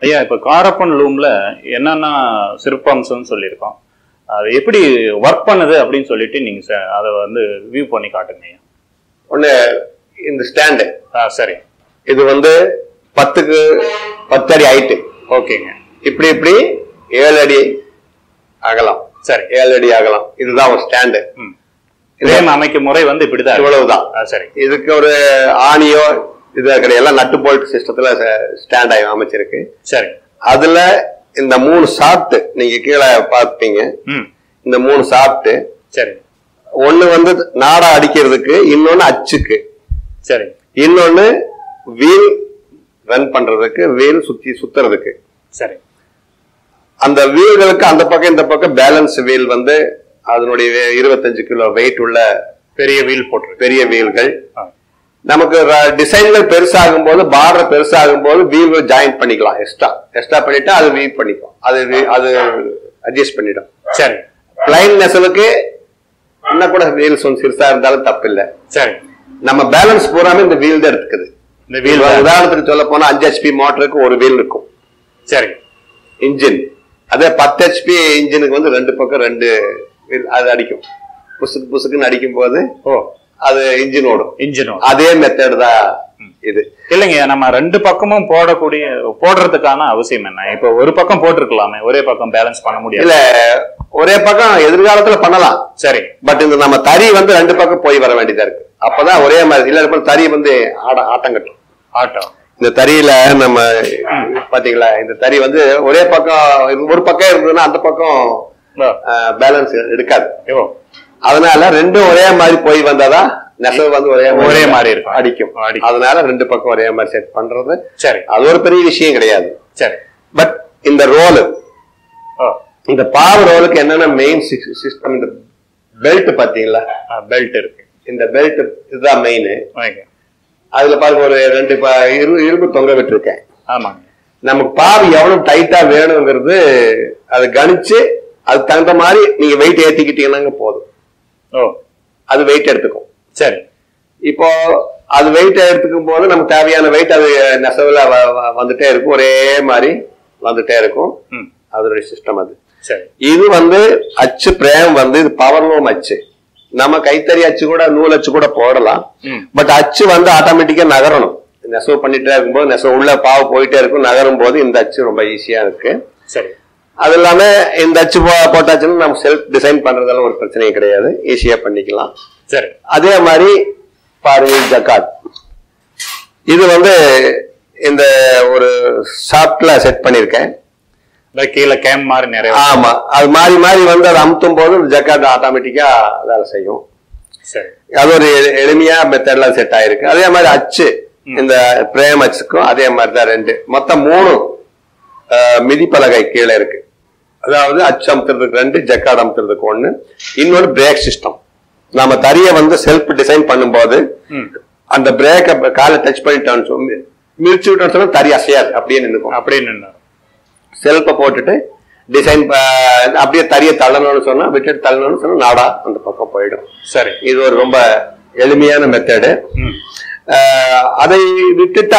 ஐயா இப்ப காரப்பன் லூம்ல என்னென்ன சிறப்பம்சம்னு சொல்லியிருக்கோம் அது எப்படி ஒர்க் பண்ணுது அப்படின்னு சொல்லிட்டு நீங்க ச- அதை வந்து வியூ பண்ணி காட்டுங்க ஐயா ஒண்ணு இந்த ஸ்டாண்டு ஆ சரி இது வந்து பத்துக்கு பத்து அடி ஹைட்டு ஓகேங்க இப்படி இப்படி ஏழு அடி அகலம் சரி ஏழு அடி அகலம் இதுதான் ஒரு ஸ்டாண்டு ம் ஃப்ரேம் அமைக்கும் முறை வந்து இப்படிதான் இருக்கு. இவ்வளவுதான் ஆ சரி இதுக்கு ஒரு ஆணியோ இது கிடையாது எல்லாம் நட்டு போல்ட் சிஸ்டத்துல ஸ்டாண்ட் ஆகி அமைச்சிருக்கு சரி அதுல இந்த மூணு சாப்பிட்டு நீங்க கீழே பார்ப்பீங்க ம் இந்த மூணு சாப்பிட்டு சரி ஒண்ணு வந்து நாடா அடிக்கிறதுக்கு இன்னொன்னு அச்சுக்கு சரி இன்னொன்னு வீல் ரன் பண்றதுக்கு வீல் சுத்தி சுத்துறதுக்கு சரி அந்த வீல்களுக்கு அந்த பக்கம் இந்த பக்கம் பேலன்ஸ் வீல் வந்து அதனுடைய இருபத்தஞ்சு கிலோ வெயிட் உள்ள பெரிய வீல் போட்டிருக்கு பெரிய வீல்கள் ஆ, நமக்கு டிசைன்கள் பெருசாகும் போது பார்டர் பெருசாகும் போது வீல் ஜாயின் பண்ணிக்கலாம் எக்ஸ்ட்ரா எக்ஸ்ட்ரா பண்ணிட்டு அது வீல் பண்ணிக்கும் அது wheel- அது அட்ஜஸ்ட் பண்ணிடும் சரி பிளைன் நெசலுக்கு இன்னும் கூட வீல்ஸ் கொஞ்சம் சிறுசா இருந்தாலும் தப்பு இல்லை சரி நம்ம பேலன்ஸ் பூராமே இந்த வீல் தான் எடுத்துக்குது இந்த வீல் இப்ப உதாரணத்துக்கு சொல்ல போனா அஞ்சு ஹெச்பி மோட்டருக்கு ஒரு வீல் இருக்கும் சரி இன்ஜின் அதே பத்து ஹெச்பி இன்ஜினுக்கு வந்து ரெண்டு பக்கம் ரெண்டு wheel அது அடிக்கும் புசுக்கு புசுக்குன்னு அடிக்கும் போது ஓ அது இன்ஜின் ஓடும் இன்ஜினும் அதே மெத்தட் தான் இது இல்லைங்க நம்ம ரெண்டு பக்கமும் போடக்கூடிய போடுறதுக்கான அவசியம் என்ன இப்ப ஒரு பக்கம் போட்டிருக்கலாமே ஒரே பக்கம் பேலன்ஸ் பண்ண முடியாது இல்ல ஒரே பக்கம் எதிர்காலத்துல பண்ணலாம் சரி பட் இந்த நம்ம தறி வந்து ரெண்டு பக்கம் போய் வர வேண்டியதா இருக்கு அப்பதான் ஒரே மாதிரி இல்ல இப்ப தறி வந்து ஆட ஆட்டம் கட்டும் ஆட்டோ இந்த தறியில நம்ம பாத்தீங்களா இந்த தறி வந்து ஒரே பக்கம் ஒரு பக்கம் இருந்ததுன்னா அந்த பக்கம் பேலன்ஸ் எடுக்காது ஓ அதனால ரெண்டும் ஒரே மாதிரி போய் வந்தாதான் நெசவு வந்து ஒரே ஒரே மாதிரி இருக்கும். அடிக்கும் அடிக்கும். அதனால ரெண்டு பக்கம் ஒரே மாதிரி செட் பண்றது சரி அது ஒரு பெரிய விஷயம் கிடையாது சரி பட் இந்த ரோலு ஓ இந்த பாவு ரோலுக்கு என்னென்ன மெயின் சிஸ்டம் இந்த பெல்ட் பாத்தீங்களா பெல்ட் இருக்கு இந்த பெல்ட் இதுதான் மெயின் ஓகே அதுல பாருங்க ஒரு ரெண்டு ப- இரு- இரும்பு தொங்க விட்டுருக்கேன் ஆமாங்க நமக்கு பாவு எவ்வளவு டைட்டா வேணுங்கிறது அதை கணிச்சு அதுக்கு தகுந்த மாதிரி நீங்க வெயிட் ஏத்திக்கிட்டீங்கன்னாங்க போதும் ஓ அது வெயிட் எடுத்துக்கும் சரி இப்போ அது வெயிட் எடுத்துக்கும் போது நமக்கு தேவையான வெயிட் அது நெசவுல வ- வ- வந்துட்டே இருக்கும் ஒரே மாதிரி வந்துட்டே இருக்கும் ம் அதனுடைய சிஸ்டம் அது சரி இது வந்து அச்சு பிரேம் வந்து இது பவர் லூம் அச்சு நம்ம கைத்தறி அச்சு கூட நூல் அச்சு கூட போடலாம் ம் பட் அச்சு வந்து ஆட்டோமேட்டிக்கா நகரணும் நெசவு பண்ணிட்டே இருக்கும்போது நெசவு உள்ள பாவு போயிட்டே இருக்கும் நகரும் போது இந்த அச்சு ரொம்ப ஈஸியா இருக்கு சரி அது இல்லாம இந்த அச்சு போ- போட்டாச்சுன்னா நம்ம செல்ஃப் டிசைன் பண்றதெல்லாம் ஒரு பிரச்சனையும் கிடையாது ஈஸியா பண்ணிக்கலாம் சரி அதே மாதிரி பாருங்க ஜக்காத் இது வந்து இந்த ஒரு ஷாப்ட்ல செட் பண்ணிருக்கேன் இந்த கீழே கேம் மாதிரி நிறைய ஆமா அது மாறி மாறி வந்து அதை அமுத்தும் போது ஜக்காத் ஆட்டோமேட்டிக்கா வேலை செய்யும் சரி அது ஒரு எளி- எளிமையா மெத்தட்ல செட் ஆயிருக்கு அதே மாதிரி அச்சு இந்த பிரேம் அச்சுக்கும் அதே மாதிரி தான் ரெண்டு மொத்தம் மூணு அஹ், மிதிப்பலகை கீழே இருக்கு அதாவது அச்சு அமுத்துறதுக்கு ரெண்டு ஜக்காட் அமுத்துறதுக்கு ஒண்ணு இன்னொரு பிரேக் சிஸ்டம் நாம தறிய வந்து செல்ஃப் டிசைன் பண்ணும்போது ம் அந்த பிரேக்கை காலை டச் பண்ணிட்டோம்னு சொல்லி மிதிச்சு விட்டோம்னு சொன்னா தறி அசையாது அப்படியே நின்னுக்கும் அப்படின்னு செல்ஃபை போட்டுட்டு டிசைன் அப்படியே தறியை தள்ளணும்னு சொன்னா விட்டுட்டு தள்ளணும்னு சொன்னா நாடா அந்த பக்கம் போயிடும் சரி இது ஒரு ரொம்ப எளிமையான மெத்தடு ம் அதை விட்டுட்டா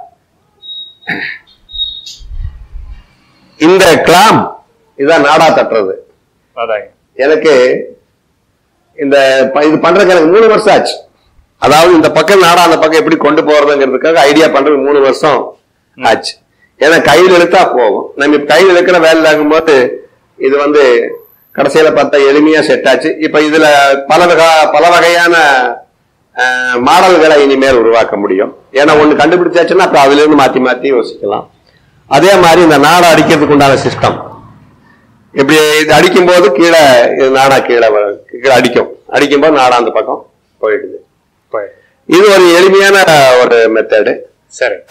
இந்த கிளாம் இதான் நாடா தட்டுறது அதாங்க எனக்கு இந்த ப- இது பண்றதுக்கு எனக்கு மூணு வருஷம் ஆச்சு அதாவது இந்த பக்கம் நாடா அந்த பக்கம் எப்படி கொண்டு போறதுங்கிறதுக்காக ஐடியா பண்றதுக்கு மூணு வருஷம் ஆச்சு ஏன்னா கையில் இழுத்தா போகும் நம்ம இப்ப கையில் இழுக்கிற வேலை ஆகும்போது இது வந்து கடைசியில பார்த்தா எளிமையா செட் ஆச்சு இப்ப இதுல பல வகை பல வகையான அஹ், மாடல்களை இனிமேல் உருவாக்க முடியும் ஏன்னா ஒண்ணு கண்டுபிடிச்சாச்சுன்னா அப்புறம் அதுல இருந்து மாத்தி மாத்தி யோசிக்கலாம் அதே மாதிரி இந்த நாடா அடிக்கிறதுக்கு உண்டான சிஸ்டம் இப்படி இது அடிக்கும் போது கீழே இது நாடா கீழே வ- கீழே அடிக்கும் அடிக்கும் போது நாடா அந்த பக்கம் போயிடுது போய் இது ஒரு எளிமையான ஒரு மெத்தடு சரி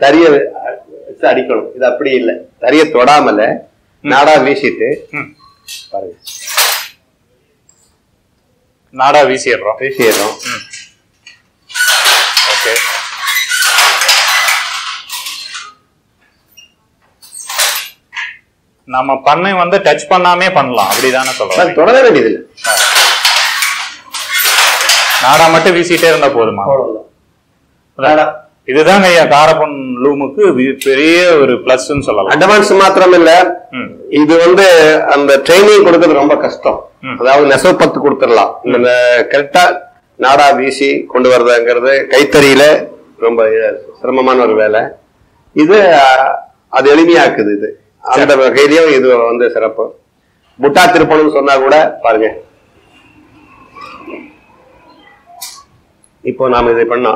தறிய வச்சு அடிக்கணும் இது அப்படி இல்லை தறிய தொடாமல நாடா வீசிட்டு ம். பாருங்க நாடா வீசிடுறோம் வீசிடுறோம் ஓகே நம்ம பண்ணை வந்து டச் பண்ணாமே பண்ணலாம் அப்படிதானே சொல்றோம் அது தொடர வேண்டியதில்லை நாடா மட்டும் வீசிட்டே இருந்தா போதுமா அவ்வளவுதான். நாடா. இதுதாங்க ஐயா காரப்பன் லூமுக்கு வி- பெரிய ஒரு பிளஸ்ன்னு சொல்லலாம் அட்வான்ஸ் மாத்திரம் இல்ல ம். இது வந்து அந்த ட்ரைனிங் கொடுக்கறது ரொம்ப கஷ்டம் ம். அதாவது நெசவு பத்து கொடுத்துடலாம் இந்த கரெக்டா நாடா வீசி கொண்டு வர்றதுங்கிறது கைத்தறியில ரொம்ப சிரமமான ஒரு வேலை இது அஹ், அது எளிமையாக்குது இது அந்த வகையிலயும் இது வந்து சிறப்பு முட்டா திருப்பணும்னு சொன்னா கூட பாருங்க இப்போ நாம இதை பண்ணா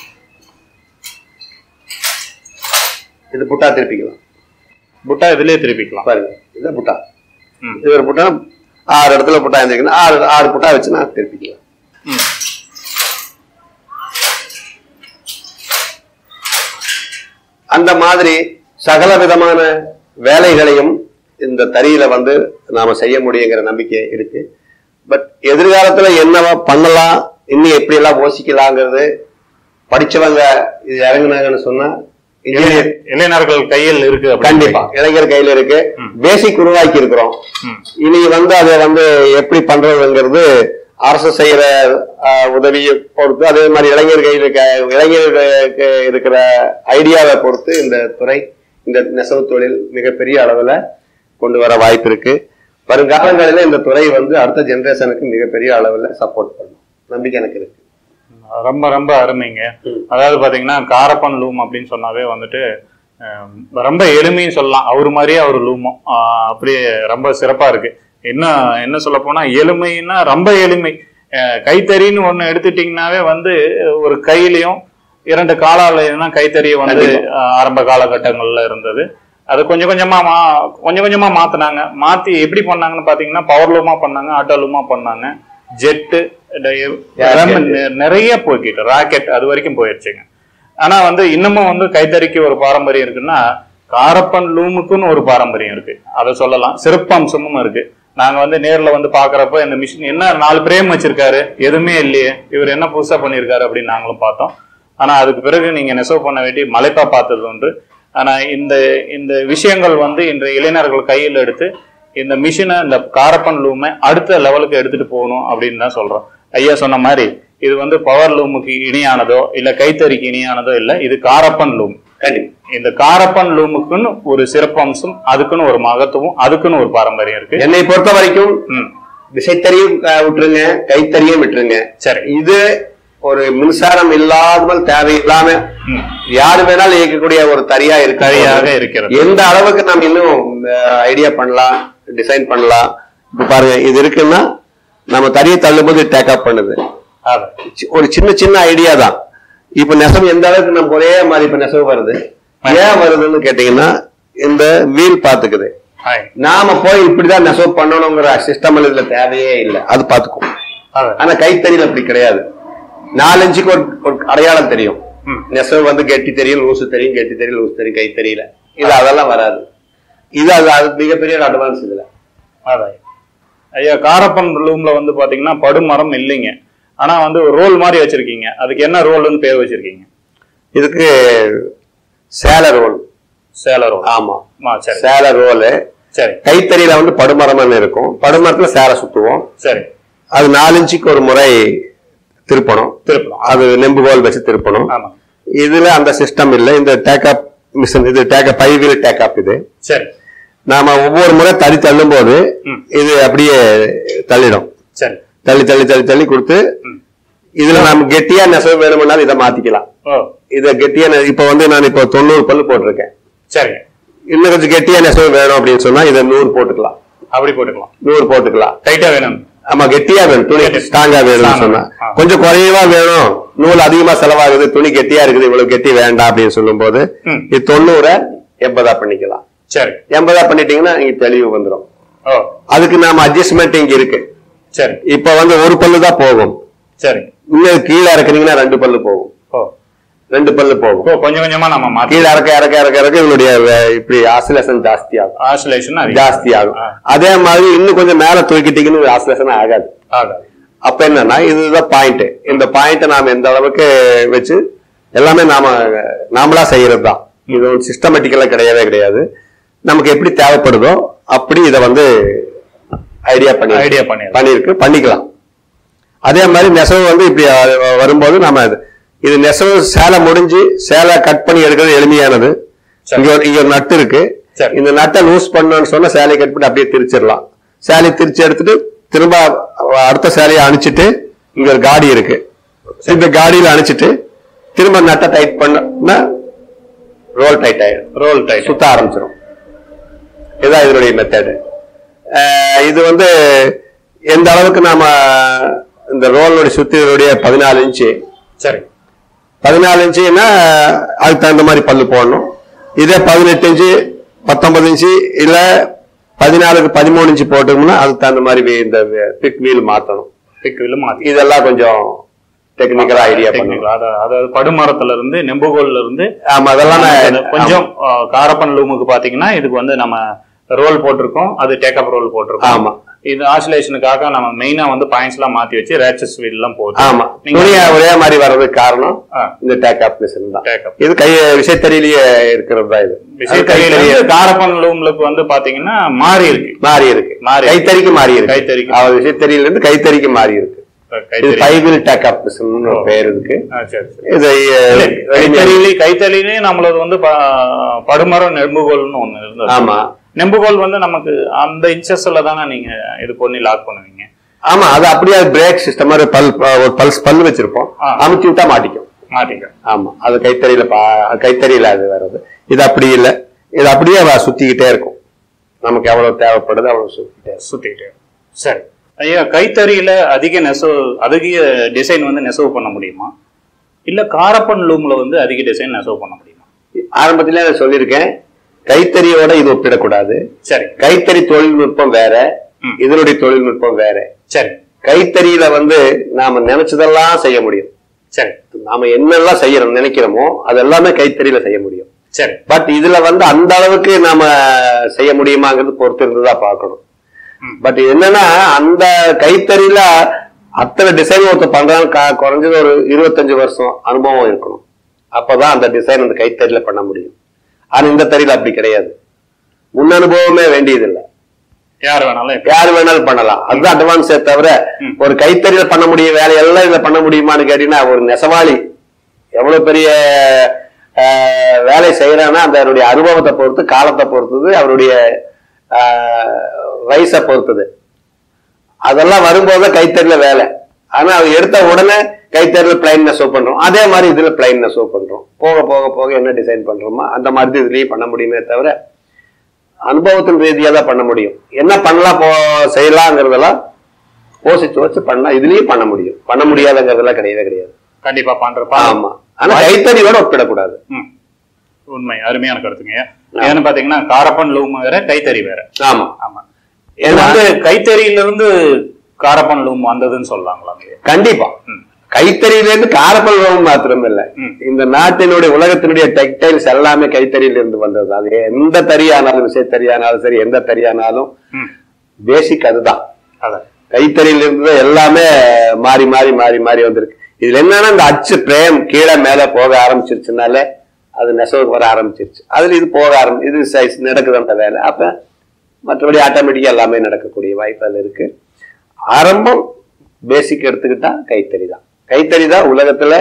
இது புட்டா திருப்பிக்கலாம் புட்டா இதுலயே திருப்பிக்கலாம் பாருங்க இது புட்டா ம். இது ஒரு புட்டா ஆறு இடத்துல புட்டா இருந்திருக்குன்னா ஆறு ஆறு புட்டா வச்சு நான் திருப்பிக்கலாம் ம். அந்த மாதிரி சகல விதமான வேலைகளையும் இந்த தறியில வந்து நாம செய்ய முடியுங்கிற நம்பிக்கை இருக்கு பட் எதிர்காலத்துல என்னவா பண்ணலாம் இன்னும் எப்படி எல்லாம் யோசிக்கலாங்கிறது படிச்சவங்க இது இறங்குனாங்கன்னு சொன்னா இன்ஜினியர் இளைஞர்கள் கையில் இருக்கு அப்படின்னு கண்டிப்பா இளைஞர் கையில இருக்கு பேசிக் உருவாக்கி இருக்கிறோம் ம். இனி வந்து அதை வந்து எப்படி பண்றதுங்கிறது அரசு செய்யற ஆஹ், உதவியை பொறுத்து அதே மாதிரி இளைஞர் கையில் இருக்க இளைஞர்களுக்கு இருக்கிற ஐடியாவை பொறுத்து இந்த துறை இந்த நெசவு தொழில் மிகப்பெரிய அளவுல கொண்டு வர வாய்ப்பு இருக்கு வருங்காலங்களில இந்த துறை வந்து அடுத்த ஜெனரேஷனுக்கு மிகப்பெரிய அளவுல சப்போர்ட் பண்ணும் நம்பிக்கை எனக்கு இருக்கு ரொம்ப ரொம்ப அருமைங்க அதாவது பாத்தீங்கன்னா காரப்பன் லூம் அப்படின்னு சொன்னாவே வந்துட்டு அஹ், ரொம்ப எளிமையும் சொல்லலாம் அவர் மாதிரியே அவர் லூமும் ஆஹ், அப்படியே ரொம்ப சிறப்பா இருக்கு என்ன என்ன சொல்ல போனா எளிமைன்னா ரொம்ப எளிமை அஹ், கைத்தறின்னு ஒண்ணு எடுத்துட்டீங்கன்னாவே வந்து ஒரு கையிலையும் இரண்டு காலாலையும் தான் கைத்தறியை வந்து அஹ், ஆரம்ப காலகட்டங்கள்ல இருந்தது அது கொஞ்சம் கொஞ்சமா மா கொஞ்சம் கொஞ்சமா மாத்துனாங்க மாத்தி எப்படி பண்ணாங்கன்னு பாத்தீங்கன்னா பவர் லூமா பண்ணாங்க ஆட்டோ லூமா பண்ணாங்க ஜெட்டு நிறைய போய்கிட்டு ராக்கெட் அது வரைக்கும் போயிடுச்சுங்க ஆனா வந்து இன்னமும் வந்து கைத்தறிக்கு ஒரு பாரம்பரியம் இருக்குன்னா காரப்பன் லூமுக்குன்னு ஒரு பாரம்பரியம் இருக்கு அதை சொல்லலாம் சிறப்பம்சமும் இருக்கு நாங்க வந்து நேர்ல வந்து பாக்குறப்ப இந்த மிஷின் என்ன நாலு பிரேம் வச்சிருக்காரு எதுவுமே இல்லையே இவர் என்ன புதுசா பண்ணியிருக்காரு அப்படின்னு நாங்களும் பார்த்தோம் ஆனா அதுக்கு பிறகு நீங்க நெசவு பண்ண வேண்டி மலைப்பா பார்த்தது உண்டு ஆனா இந்த இந்த விஷயங்கள் வந்து இன்றைய இளைஞர்கள் கையில் எடுத்து இந்த மிஷினை இந்த காரப்பன் லூமை அடுத்த லெவலுக்கு எடுத்துட்டு போகணும் அப்படின்னு தான் சொல்றோம் ஐயா சொன்ன மாதிரி இது வந்து பவர் லூமுக்கு இணையானதோ இல்ல கைத்தறிக்கு இணையானதோ இல்ல இது காரப்பன் லூம் கண்டிப்பா இந்த காரப்பன் லூமுக்குன்னு ஒரு சிறப்பம்சம் அதுக்குன்னு ஒரு மகத்துவம் அதுக்குன்னு ஒரு பாரம்பரியம் இருக்கு என்னை பொறுத்த வரைக்கும் ம் விசைத்தறியும் அஹ், விட்டுருங்க கைத்தறியும் விட்டுருங்க சரி இது ஒரு மின்சாரம் இல்லாமல் தேவையில்லாம ம். யாரு வேணாலும் இயக்கக்கூடிய ஒரு தறியா இருக்கு சரியாக இருக்கிறது எந்த அளவுக்கு நம்ம இன்னும் ஐடியா பண்ணலாம் டிசைன் பண்ணலாம் இப்ப பாருங்க இது இருக்குன்னா நம்ம தறியை தள்ளும்போது டேக் அப் பண்ணுது அதான். சி- ஒரு சின்ன சின்ன ஐடியா தான் இப்ப நெசவு எந்த அளவுக்கு நம்ம ஒரே மாதிரி இப்ப நெசவு வருது ஏன் வருதுன்னு கேட்டீங்கன்னா இந்த வீல் பாத்துக்குது ஹாய். நாம போய் இப்படிதான் நெசவு பண்ணணுங்கிற சிஸ்டம் இதுல தேவையே இல்லை அது பாத்துக்கும் அதான். ஆனா கைத்தறியில் அப்படி கிடையாது நாலஞ்சுக்கு ஒரு ஒரு அடையாளம் தெரியும் ம். நெசவு வந்து கெட்டி தெரியும் லூசு தெரியும் கெட்டி தெரியும் லூசு தெரியும் கைத்தறியில இது அதெல்லாம் வராது இது அது அது மிகப்பெரிய ஒரு அட்வான்ஸ் இதுல அதான். ஐயா காரப்பன் லூம்ல வந்து பாத்தீங்கன்னா படுமரம் இல்லைங்க ஆனா வந்து ஒரு ரோல் மாதிரி வச்சிருக்கீங்க அதுக்கு என்ன ரோல்னு பேர் வச்சிருக்கீங்க இதுக்கு சேல ரோல் சேல ரோல் ஆமா ஆ சரி சேல ரோலு சரி கைத்தறியில வந்து படுமரம்னு இருக்கும் படுமரத்துல சேலை சுத்துவோம் சரி அது நாலஞ்சுக்கு ஒரு முறை திருப்பணும் திருப்பலாம் அது நெம்புகோல் வச்சு திருப்பணும் ஆமா இதுல அந்த சிஸ்டம் இல்ல இந்த டேக்கப் மிஷின் இது டேக்கப் ஃபைவ் வீல் டேக்கப் இது சரி நாம ஒவ்வொரு முறை தள்ளி தள்ளும் போது ம். இது அப்படியே தள்ளிடும் சரி தள்ளி தள்ளி தள்ளி தள்ளி கொடுத்து ம். இதுல நாம கெட்டியா நெசவு வேணும்னாலும் இதை மாத்திக்கலாம் ஓ இத கெட்டியா நெ- இப்ப வந்து நான் இப்போ தொண்ணூறு பல்லு போட்டிருக்கேன் சரிங்க இன்னும் கொஞ்சம் கெட்டியா நெசவு வேணும் அப்படின்னு சொன்னா இதை நூறு போட்டுக்கலாம் அப்படி போட்டுக்கலாம் நூறு போட்டுக்கலாம் டைட்டா வேணும் ஆமா கெட்டியா வேணும் துணி கெட்டி. ஸ்ட்ராங்கா வேணும்னு Strong. சொன்னா ஆ. கொஞ்சம் குறைவா வேணும் நூல் அதிகமா செலவாகுது துணி கெட்டியா இருக்குது இவ்வளவு கெட்டி வேண்டாம் அப்படின்னு சொல்லும் போது ம். இது தொண்ணூறை எண்பதா பண்ணிக்கலாம் சரி எண்பதா பண்ணிட்டீங்கன்னா இங்க தெளிவு வந்துடும் ஓ அதுக்கு நாம அட்ஜஸ்ட்மெண்ட் இங்க இருக்கு சரி இப்ப வந்து ஒரு பல்லு தான் போகும் சரி இன்னும் கீழே இறக்குனீங்கன்னா ரெண்டு பல்லு போகும் ஓ ரெண்டு பல்லு போகும் இப்போ கொஞ்சம் கொஞ்சமா நம்ம மாத்தி கீழே இறக்க இறக்க இறக்க இறக்க இதனுடைய வே- இப்படி ஆசிலேஷன் ஜாஸ்தி ஆகும் ஆசிலேஷன் ஜாஸ்தி ஆகும் ஆ. அதே மாதிரி இன்னும் கொஞ்சம் மேல தூக்கிட்டீங்கன்னு ஆசிலேஷன் ஆகாது ஆகாது அப்ப என்னன்னா இதுதான் பாயிண்ட் இந்த பாயிண்ட நாம எந்த அளவுக்கு வச்சு எல்லாமே நாம நாமளா செய்யறது தான் இது ஒரு சிஸ்டமேட்டிக்கலா கிடையவே கிடையாது நமக்கு எப்படி தேவைப்படுதோ அப்படி இதை வந்து ஐடியா பண்ணி ஐடியா பண்ணிடலாம் பண்ணிருக்கு பண்ணிக்கலாம் அதே மாதிரி நெசவு வந்து இப்படி அஹ், வரும்போது நாம இது- இது நெசவு சேலை முடிஞ்சு சேலை கட் பண்ணி எடுக்கிறது எளிமையானது சரி. இங்க ஒரு இங்க ஒரு நட்டு இருக்கு சரி. இந்த நட்டை லூஸ் பண்ணணும்னு சொன்னா சேலையை கட் பண்ணி அப்படியே திரிச்சிடலாம் சேலையை திரிச்சு எடுத்துட்டு திரும்ப அடுத்த சேலையை அணிச்சிட்டு இங்க ஒரு காடி இருக்கு இந்த காடியில அணிச்சிட்டு திரும்ப நட்டை டைட் பண்ணா ரோல் டைட் ஆயிடும் ரோல் டைட் சுத்த ஆரம்பிச்சிடும் இதுதான் இதனுடைய மெத்தடு இது வந்து எந்த அளவுக்கு நாம இந்த ரோலுடைய சுத்தினுடைய பதினாலு இன்ச்சு சரி பதினாலு இன்ச்சுன்னா அதுக்கு தகுந்த மாதிரி பல்லு போடணும் இதே பதினெட்டு இன்ச்சு பத்தொன்பது இன்ச்சு இல்ல பதினாலுக்கு பதிமூணு இன்ச்சு போட்டோம்னா அதுக்கு தகுந்த மாதிரி வே- இந்த பிக் வீல் மாத்தணும் திக்கு வில்லு மாத்தி இதெல்லாம் கொஞ்சம் டெக்னிக்கலா ஐடியா Technical. பண்ணணும் அத- அதாவது படுமரத்துல இருந்து நெம்புகோல்ல இருந்து ஆமா அதெல்லாம் நான் கொஞ்சம் ஆ, காரப்பன் லூமுக்கு பாத்தீங்கன்னா இதுக்கு வந்து நம்ம ரோல் போட்டிருக்கோம் அது டேக்கப் ரோல் போட்டிருக்கோம் ஆமா இது ஆசிலேஷனுக்காக நம்ம மெயினா வந்து பாயிண்ட்ஸ் எல்லாம் மாத்தி வச்சு ரேச்சஸ் வீல் எல்லாம் போட்டு ஆமா நீங்க துணியா ஒரே மாதிரி வர்றதுக்கு காரணம் ஆ, இந்த டேக் ஆப் மிஷின் தான் டேக்கப் இது கை விசைத்தறியிலேயே இருக்கிறது தான் இது விசைத்தறியில இருந்து காரப்பன் லூம்லுக்கு வந்து பாத்தீங்கன்னா மாறி இருக்கு மாறி இருக்கு மாறி இருக்கு. கைத்தறிக்கு மாறி இருக்கு கைத்தறிக்கு. அவர் விசைத்தறியில இருந்து கைத்தறிக்கு மாறி இருக்கு இது கைத்தறி பைபிள் டேக் ஆப் மிஷின் ஓ. பேர் இருக்கு ஆ, சரி சரி இது இல்ல, அஹ், கைத்தறியிலே கைத்தறியிலே நம்மளது வந்து ப- படுமரம் நெம்புகோல்னு ஒண்ணு இருந்தது ஆமா நெம்புகோல் வந்து நமக்கு அந்த இன்ச்சஸ்ல தானே நீங்க இது பண்ணி லாக் பண்ணுவீங்க ஆமா அது அப்படியே பிரேக் சிஸ்டம் மாதிரி பல் ஒரு பல்ஸ் பல் வச்சிருப்போம் ஆ. அமுத்தி விட்டா மாட்டிக்கும் மாட்டிக்க ஆமா அது கைத்தறியில பா கைத்தறியில அது வர்றது இது அப்படி இல்ல இது அப்படியே வ- சுத்திக்கிட்டே இருக்கும் நமக்கு எவ்வளவு தேவைப்படுது அவ்வளவு சுத்திட்டே இருக்கும். சுத்திட்டு சரி ஐயா கைத்தறியில அதிக நெசவு அதிக டிசைன் வந்து நெசவு பண்ண முடியுமா இல்ல காரப்பன் லூம்ல வந்து அதிக டிசைன் நெசவு பண்ண முடியுமா ஆரம்பத்திலே நான் சொல்லியிருக்கேன் கைத்தறியோட இது ஒப்பிடக்கூடாது சரி கைத்தறி தொழில்நுட்பம் வேற ம். இதனுடைய தொழில்நுட்பம் வேற சரி கைத்தறியில வந்து நாம நினைச்சதெல்லாம் செய்ய முடியும் சரி நாம என்னெல்லாம் செய்யறோம் நினைக்கிறோமோ அது எல்லாமே கைத்தறியில செய்ய முடியும் சரி பட் இதுல வந்து அந்த அளவுக்கு நாம செய்ய முடியுமாங்கிறது பொறுத்து இருந்துதான் பார்க்கணும் ம். பட் என்னன்னா அந்த கைத்தறியில அத்தனை டிசைன் ஒருத்தர் பண்றாங்க கா- குறைஞ்சது ஒரு இருபத்தஞ்சு வருஷம் அனுபவம் இருக்கணும் அப்பதான் அந்த டிசைன் அந்த கைத்தறியில பண்ண முடியும் ஆனா இந்த தறியில அப்படி கிடையாது முன் அனுபவமே வேண்டியதில்லை யார் வேணாலும் இப்ப- யாரு வேணாலும் பண்ணலாம் அதுதான் அட்வான்ஸே தவிர ம். ஒரு கைத்தறியில பண்ண முடிய வேலையெல்லாம் இதுல பண்ண முடியுமான்னு கேட்டீங்கன்னா ஒரு நெசவாளி எவ்வளவு பெரிய ஆஹ், வேலை செய்யறான்னா அந்த அவருடைய அனுபவத்தை பொறுத்து காலத்தை பொறுத்தது அவருடைய ஆஹ், வயசை பொறுத்தது அதெல்லாம் வரும்போது தான் கைத்தறியில வேலை ஆனா அது எடுத்த உடனே கைத்தறியில பிளைன் நெசவு பண்றோம் அதே மாதிரி இதுல பிளைன் நெசவு பண்றோம் போக போக போக என்ன டிசைன் பண்றோமோ அந்த மாதிரி தான் இதுலயும் பண்ண முடியுமே தவிர அனுபவத்தின் ரீதியா தான் பண்ண முடியும் என்ன பண்ணலாம் போ செய்யலாங்கிறதெல்லாம் யோசிச்சு வச்சு பண்ணலாம் இதுலயும் பண்ண முடியும் பண்ண முடியாதுங்கிறதெல்லாம் கிடையவே கிடையாது கண்டிப்பா பண்றப்ப ஆமா ஆனா கைத்தறியோட ஒப்பிடக்கூடாது ம். உண்மை அருமையான கருத்துங்க ஏன்னு பாத்தீங்கன்னா காரப்பன் லூம் வேற கைத்தறி வேற ஆமா ஆமா இது ஏன்னா- வந்து கைத்தறியில இருந்து காரப்பன் லூம் வந்ததுன்னு சொல்லலாங்களா கண்டிப்பா ம். கைத்தறியில இருந்து காரப்பல்வம் மாத்திரம் இல்ல ம். இந்த நாட்டினுடைய உலகத்தினுடைய டெக்டைல்ஸ் எல்லாமே கைத்தறியில இருந்து வந்தது அது எந்த தறியானாலும் விசைத்தறியானாலும் சரி எந்த தறியானாலும் ம். பேசிக் அதுதான் அதான் கைத்தறியில இருந்து எல்லாமே மாறி மாறி மாறி மாறி வந்திருக்கு இதுல என்னன்னா இந்த அச்சு பிரேம் கீழே மேல போக ஆரம்பிச்சிருச்சுனாலே அது நெசவுக்கு வர ஆரம்பிச்சிருச்சு அதுல இது போக ஆரம்பி இது சைஸ் நடக்குது அந்த வேலை அப்ப மற்றபடி ஆட்டோமேட்டிக்கா எல்லாமே நடக்கக்கூடிய வாய்ப்பு அதுல இருக்கு ஆரம்பம் பேசிக் எடுத்துக்கிட்டா கைத்தறி தான் கைத்தறி தான் உலகத்துல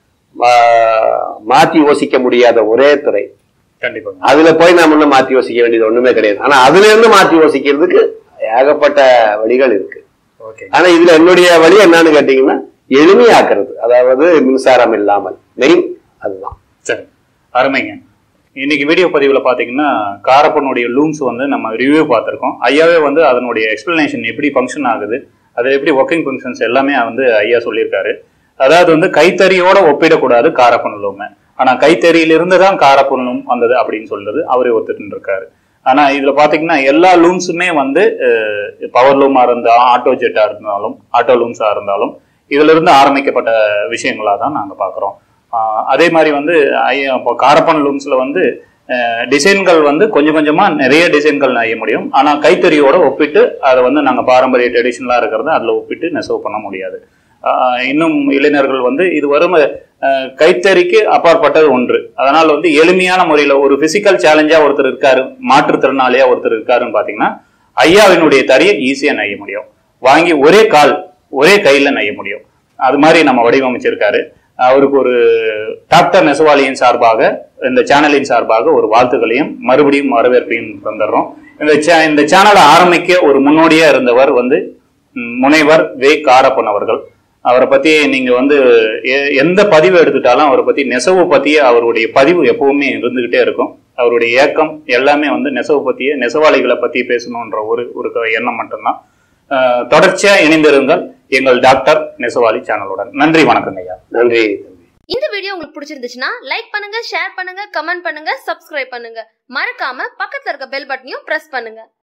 ஆஹ், மாத்தி யோசிக்க முடியாத ஒரே துறை கண்டிப்பா அதுல போய் நாம இன்னும் மாத்தி யோசிக்க வேண்டியது ஒண்ணுமே கிடையாது ஆனா அதுல இருந்து மாத்தி யோசிக்கிறதுக்கு ஏகப்பட்ட வழிகள் இருக்கு ஓகே ஆனா இதுல என்னுடைய வழி என்னன்னு கேட்டீங்கன்னா எளிமையாக்குறது அதாவது மின்சாரம் இல்லாமல் மெயின் அதுதான் சரி அருமைங்க இன்னைக்கு வீடியோ பதிவுல பாத்தீங்கன்னா காரப்பனுடைய லூம்ஸ் வந்து நம்ம ரிவ்யூ பார்த்திருக்கோம் ஐயாவே வந்து அதனுடைய எக்ஸ்பிளனேஷன் எப்படி ஃபங்க்ஷன் ஆகுது அது எப்படி ஒர்க்கிங் ஃபங்க்ஷன்ஸ் எல்லாமே வந்து ஐயா சொல்லியிருக்காரு அதாவது வந்து கைத்தறியோட ஒப்பிடக்கூடாது காரப்பன் லூமை ஆனா கைத்தறியிலிருந்து தான் காரப்பன் லூம் வந்தது அப்படின்னு சொல்றது அவரே ஒத்துட்டு இருக்காரு ஆனா இதுல பாத்தீங்கன்னா எல்லா லூம்ஸுமே வந்து பவர் லூமா இருந்தா ஆட்டோ ஜெட்டா இருந்தாலும் ஆட்டோ லூம்ஸா இருந்தாலும் இதுல இருந்து ஆரம்பிக்கப்பட்ட விஷயங்களா தான் நாங்க பாக்குறோம் ஆஹ் அதே மாதிரி வந்து ஐ- இப்போ காரப்பன் லூம்ஸ்ல வந்து டிசைன்கள் வந்து கொஞ்சம் கொஞ்சமா நிறைய டிசைன்கள் நெய்ய முடியும் ஆனா கைத்தறியோட ஒப்பிட்டு அதை வந்து நாங்க பாரம்பரிய ட்ரெடிஷனலா இருக்கிறத அதுல ஒப்பிட்டு நெசவு பண்ண முடியாது ஆஹ் இன்னும் இளைஞர்கள் வந்து இது வரும் ஆஹ் கைத்தறிக்கு அப்பாற்பட்டது ஒன்று அதனால வந்து எளிமையான முறையில ஒரு பிசிக்கல் சேலஞ்சா ஒருத்தர் இருக்காரு மாற்றுத்திறனாளியா ஒருத்தர் இருக்காருன்னு பாத்தீங்கன்னா ஐயாவினுடைய தறியை ஈஸியா நெய்ய முடியும் வாங்கி ஒரே கால் ஒரே கையில நெய்ய முடியும் அது மாதிரி நம்ம வடிவமைச்சிருக்காரு அவருக்கு ஒரு டாக்டர் நெசவாளியின் சார்பாக இந்த சேனலின் சார்பாக ஒரு வாழ்த்துக்களையும் மறுபடியும் வரவேற்பையும் தந்துடுறோம் இந்த சே- இந்த சேனலை ஆரம்பிக்க ஒரு முன்னோடியா இருந்தவர் வந்து ம், முனைவர் வே காரப்பன் அவர்கள் அவரை பத்தி நீங்க வந்து எ- எந்த பதிவு எடுத்துட்டாலும் அவரை பத்தி நெசவு பத்திய அவருடைய பதிவு எப்பவுமே இருந்துகிட்டே இருக்கும் அவருடைய ஏக்கம் எல்லாமே வந்து நெசவு பத்திய நெசவாளிகளை பத்தி பேசணுன்ற ஒரு ஒரு க- எண்ணம் மட்டும்தான் அஹ், தொடர்ச்சியா இணைந்திருங்கள் எங்கள் டாக்டர் நெசவாளி சேனலுடன் நன்றி வணக்கங்க ஐயா நன்றி இந்த வீடியோ உங்களுக்கு பிடிச்சிருந்துச்சுன்னா லைக் பண்ணுங்க ஷேர் பண்ணுங்க கமெண்ட் பண்ணுங்க சப்ஸ்கிரைப் பண்ணுங்க மறக்காம பக்கத்துல இருக்க பெல் பட்டனையும் பிரஸ் பண்ணுங்க